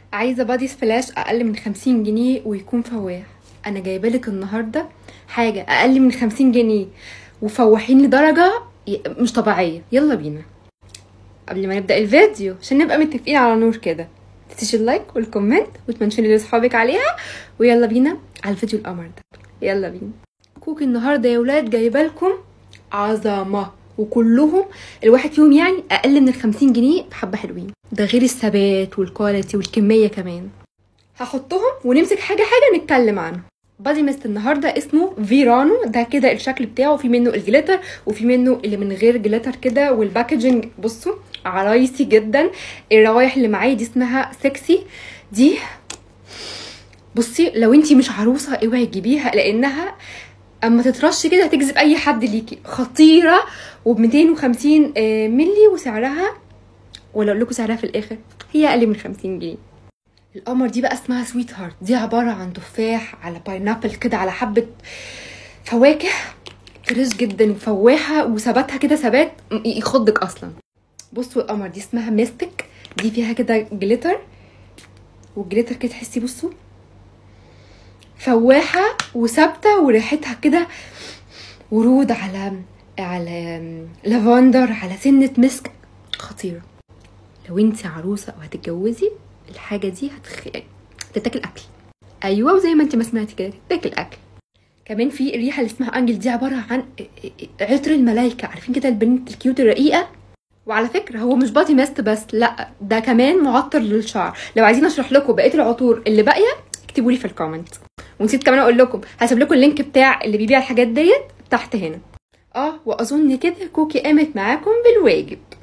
عايزه بادي سبلاش اقل من 50 جنيه ويكون فواح انا جايبه لك النهارده حاجه اقل من 50 جنيه وفواحين لدرجه ي- مش طبيعيه يلا بينا قبل ما نبدا الفيديو عشان نبقى متفقين على نور كده تنسيش اللايك والكومنت وتمنشني لاصحابك عليها ويلا بينا على الفيديو القمر ده يلا بينا كوكي النهارده يا ولاد جايبه لكم عظمه وكلهم الواحد فيهم يعني اقل من ال 50 جنيه بحبه حلوين ده غير الثبات والكواليتي والكميه كمان هحطهم ونمسك حاجه حاجه نتكلم عنه بادي ميست النهارده اسمه فيرانو ده كده الشكل بتاعه في منه الجليتر وفي منه اللي من غير جليتر كده والباكجنج بصوا عرايسي جدا الروايح اللي معايا دي اسمها سكسي دي بصي لو انتي مش عروسه اوعي تجيبيها لانها اما تترش كده هتجذب اي حد ليكي خطيره وب 250 آه، ملي وسعرها ولا اقول لكم سعرها في الاخر هي اقل من 50 جنيه القمر دي بقى اسمها سويت هارت دي عباره عن تفاح على باينابل كده على حبه فواكه فريش جدا وفواحه وثباتها كده ثبات م- يخضك اصلا بصوا القمر دي اسمها ميستك دي فيها كده جليتر والجليتر كده تحسي بصوا فواحه وثابته وريحتها كده ورود على على لافندر على سنه مسك خطيره لو انت عروسه او هتتجوزي الحاجه دي هتخ... هتتاكل اكل ايوه وزي ما انت ما سمعتي كده تتاكل اكل كمان في الريحه اللي اسمها انجل دي عباره عن عطر الملايكه عارفين كده البنت الكيوت الرقيقه وعلى فكره هو مش بادي ميست بس لا ده كمان معطر للشعر لو عايزين اشرح لكم بقيه العطور اللي باقيه اكتبوا لي في الكومنت ونسيت كمان اقول لكم هسيب لكم اللينك بتاع اللي بيبيع الحاجات ديت تحت هنا اه واظن كده كوكي قامت معاكم بالواجب